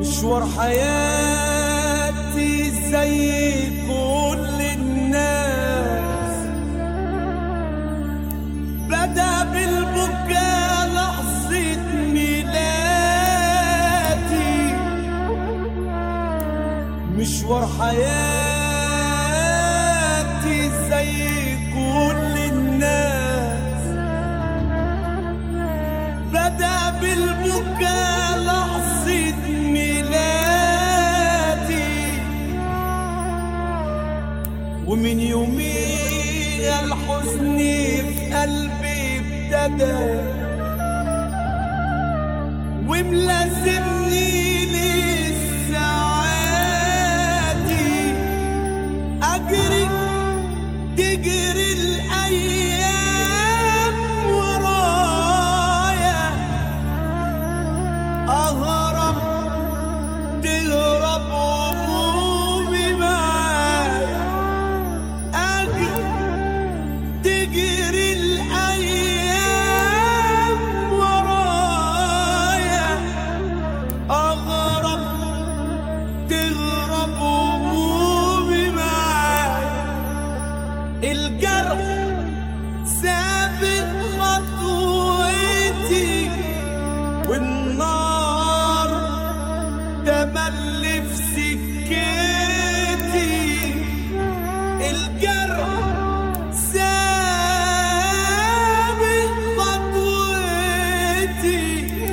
مشوار حياتي زي كل الناس بدأ بالبكاء لحظة ميلادي مشوار حياتي زي كل الناس بدأ بالبكاء لحظة ميلادي ومن يوميها الحزن في قلبي ابتدى وملازمني لساعاتي أجري تجري الأيام ورايا أهرب تهرب همومي معايا أجري تجري الأيام ورايا أغرب تغرب همومي معايا الجرح سابق خطوتي والنار تملي في سكتي الجرح سابق خطوتي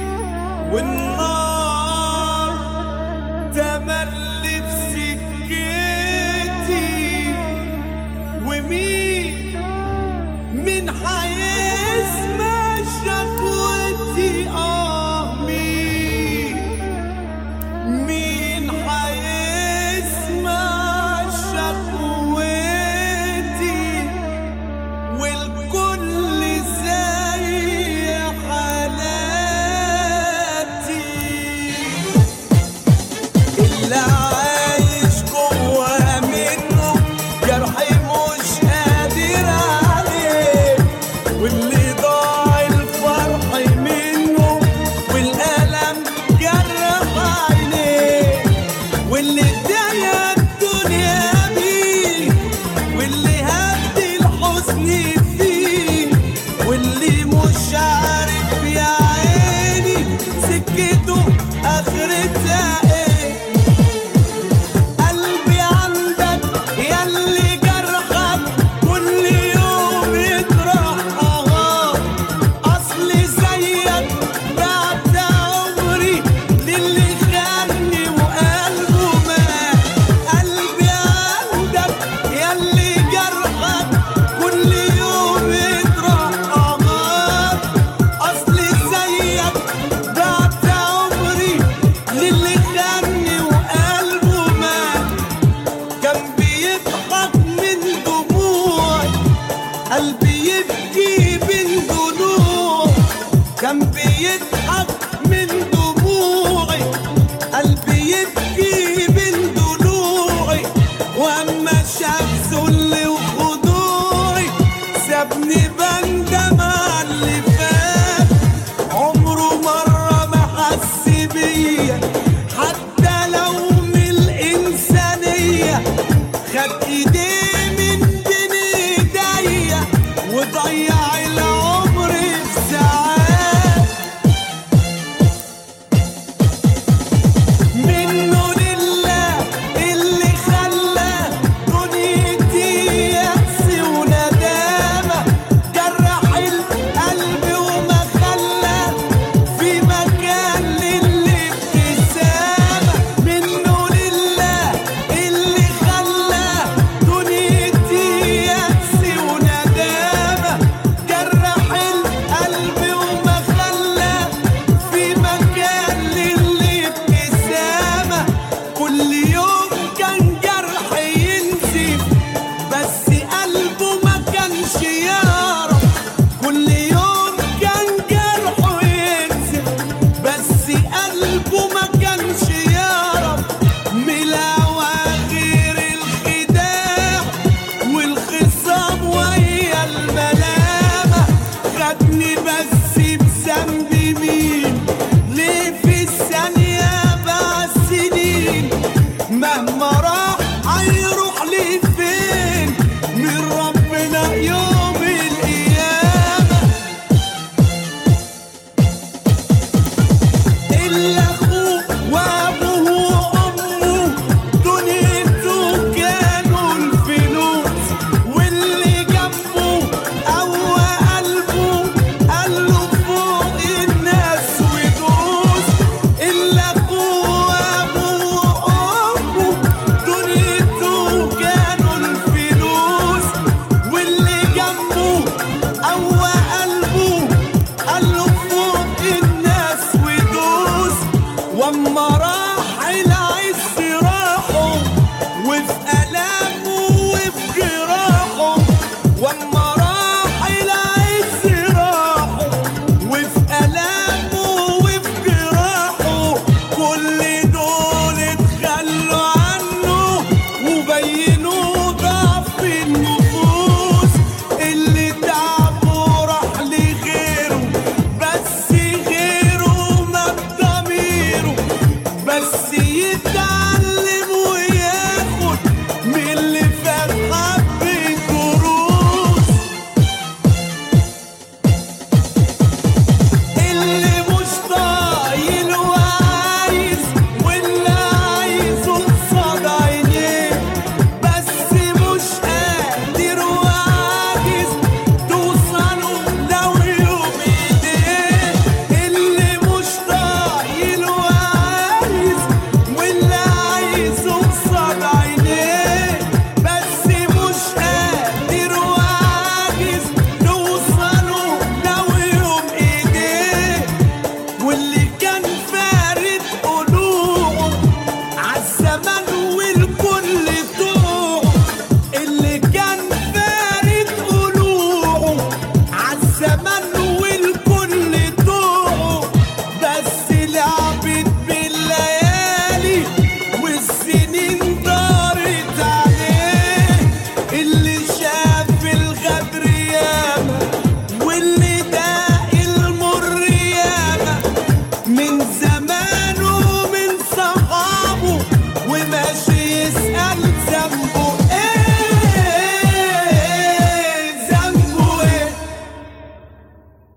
والنار تملي في سكتي ومين من حيسمع شكوتي اه مين مين حيسمع شكوتي والكل زي حالاتي اللي عايش جوا منه جرحي مش قادر عليه واللي ضاع الفرح منه والألم جرح عينيه واللي ضايق الدنيا بيه واللي هدي الحزن فيه واللي مش عارف يا عيني سكته اخرتها ايه قلبي عندك ياللي جرحك كل يوم يجرح اه اصل زيك بعد عمري للي خاني وقلبه مات قلبي عندك ياللي جرحك كل يوم يجرح اه اصل زيك بعد عمري للي خاني وقلبه مات كان بيضحك من دموعي قلبي يبكي من ضلوع كان بيضحك من دموعي قلبي يبكي من ضلوعي واما شاف ذل وخضوعي سابني بندم على اللي فات عمره مرة ما حس بيا حتى لو من الإنسانية خد ايديه من بين ايديا وضيع العمر في ساعات منه لله اللي خلى دنيتي يأس وندامة جرح القلب وما خلى في مكان للابتسامة منه لله اللي خلى دنيتي يأس وندامة قوى قلبه قال له فوق الناس ودوس واما راح العز راحه وفي ألامه وفي جراحه واما راح العز راحه وفي ألامه وفي جراحه كل دول اتخلوا عنه وبينوا ضعف النفوس اللي تعبه راح لغيره بس غيره ما بضميره بس يتعلم وياخد من اللي فات حبة دروس اللي مش طايل وعايز واللي عايزه قصاد عينيه بس مش قادر وعاجز توصلوا لو يوم ايديه اللي مش طايل وعايز واللي عايزه قصاد عينيه بس مش قادر وعاجز توصلوا لو يوم ايديه واللي كان فارد قلوبه عالزمن والكل طوعه اللي كان فارد قلوبه عالزمن